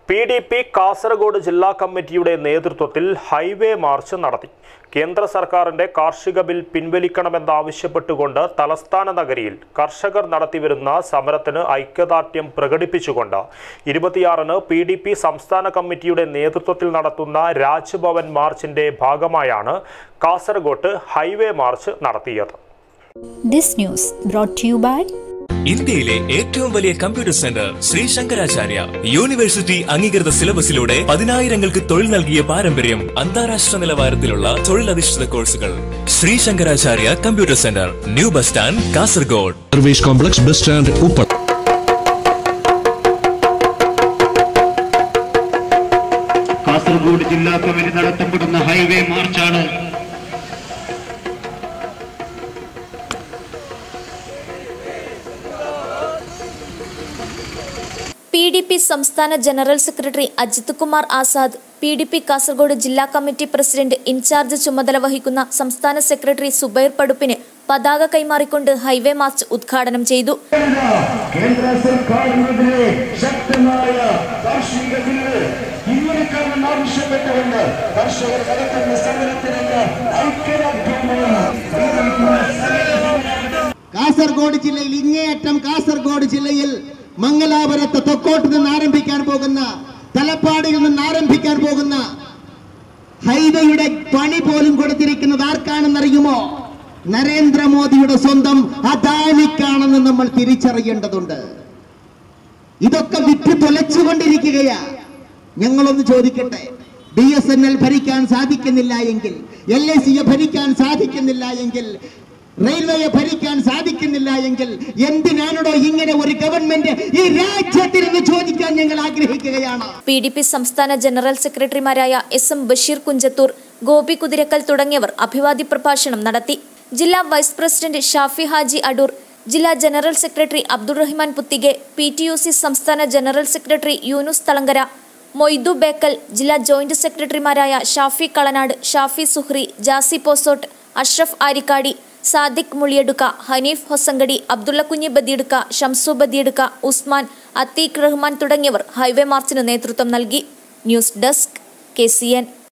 P D P Kasaragod ജില്ലാ കമ്മിറ്റിയുടെ നേതൃത്വത്തിൽ ഹൈവേ മാർച്ച് നടത്തി കേന്ദ്ര സർക്കാരിന്റെ കാർഷിക ബിൽ പിൻവലിക്കണമെന്നാവശ്യപ്പെട്ടുകൊണ്ട് തലസ്ഥാന നഗരിയിൽ കർഷകർ നടത്തിവരുന്ന സമരത്തിന് ഐക്യദാർഢ്യം പ്രകടിപ്പിച്ചുകൊണ്ട് ഇരുപത്തിയാറിന് പി ഡി പി സംസ്ഥാന കമ്മിറ്റിയുടെ നേതൃത്വത്തിൽ നടത്തുന്ന രാജ്ഭവൻ മാർച്ചിന്റെ ഭാഗമായാണ് കാസർഗോട്ട് ഹൈവേ മാർച്ച് നടത്തിയത് This news brought to you by ഇന്ത്യയിലെ ഏറ്റവും വലിയ computer centre Shri Shankaracharya university അംഗീകൃത സിലബസിലൂടെ പതിനായിരങ്ങൾക്ക് തൊഴിൽ നൽകിയ പാരമ്പര്യം അന്താരാഷ്ട്ര നിലവാരത്തിലുള്ള തൊഴിലധിഷ്ഠിത കോഴ്സുകൾ Shri Shankaracharya computer centre new bus stand Kasaragod service complex bus stand Uppal Kasaragod ജില്ലാ കമ്മിറ്റി നടത്തപ്പെടുന്ന ഹൈവേ മാർച്ചാണ് പി ഡി പി സംസ്ഥാന general secretary Ajith Kumar Azad P D P Kasaragod ജില്ലാ കമ്മിറ്റി പ്രസിഡന്റ് ഇൻചാർജ് ചുമതല വഹിക്കുന്ന സംസ്ഥാന സെക്രട്ടറി സുബൈർ പടുപ്പിന് പതാക കൈമാറിക്കൊണ്ട് ഹൈവേ മാർച്ച് ഉദ്ഘാടനം ചെയ്തു കേന്ദ്ര സർക്കാരിനെതിരെ ശക്തമായ കാർഷിക ബില്ല് പിൻവലിക്കണമെന്ന് ആവശ്യപ്പെട്ടുകൊണ്ട് കർഷകർ നടത്തുന്ന സമരത്തിനുള്ള ഐക്യദാർഢ്യമാണ് കാസർഗോഡ് ജില്ലയിൽ ഇങ്ങേയറ്റം കാസർഗോഡ് ജില്ലയിൽ മംഗലാപുരത്ത് തെക്കോട്ട് നിന്ന് ആരംഭിക്കാൻ പോകുന്ന തലപ്പാടിയിൽ നിന്ന് ആരംഭിക്കാൻ പോകുന്ന ഹൈവേയുടെ പണി പോലും കൊടുത്തിരിക്കുന്നത് ആർക്കാണെന്നറിയുമോ നരേന്ദ്രമോദിയുടെ സ്വന്തം അദാനിക്കാണെന്ന് നമ്മൾ തിരിച്ചറിയേണ്ടതുണ്ട് ഇതൊക്കെ വിറ്റ് തുലച്ചുകൊണ്ടിരിക്കുകയാ ഞങ്ങളൊന്ന് ചോദിക്കട്ടെ ബി എസ് എൻ എൽ ഭരിക്കാൻ സാധിക്കുന്നില്ല എങ്കിൽ എൽ ഐ സിയെ ഭരിക്കാൻ സാധിക്കുന്നില്ല എങ്കിൽ റെയിൽവേയെ ഭരിക്കാൻ സാധിക്കുന്നില്ല എങ്കിൽ എന്തിനാണോ ഇങ്ങനെ ഒരു ഗവൺമെന്റ് ഈ രാജ്യത്തിരുന്ന് ചോദിക്കാൻ ഞങ്ങൾ ആഗ്രഹിക്കുകയാണ് പി ഡി പി സംസ്ഥാന ജനറൽ സെക്രട്ടറിമാരായ എസ് എം ബഷീർ കുഞ്ചത്തൂർ ഗോപി കുതിരക്കൽ തുടങ്ങിയവർ അഭിവാദ്യ പ്രഭാഷണം നടത്തി ജില്ലാ വൈസ് പ്രസിഡന്റ് ഷാഫി ഹാജി അടൂർ ജില്ലാ general secretary Abdurahiman Puthige P T U C സംസ്ഥാന ജനറൽ സെക്രട്ടറി യൂനുസ് തളങ്കര മൊയ്തു ബേക്കൽ ജില്ലാ ജോയിന്റ് സെക്രട്ടറിമാരായ ഷാഫി കളനാട് ഷാഫി സുഹ്രി ജാസി പോസോട്ട് അഷ്റഫ് ആരിക്കാടി സാദിഖ് മുളിയടുക്ക ഹനീഫ് ഹൊസങ്കടി അബ്ദുള്ള കുഞ്ഞി ബദിയെടുക്ക ഷംസു ബദിയെടുക്ക ഉസ്മാൻ അത്തീഖ് റഹ്മാൻ തുടങ്ങിയവർ ഹൈവേ മാർച്ചിന് നേതൃത്വം നൽകി news desk K C N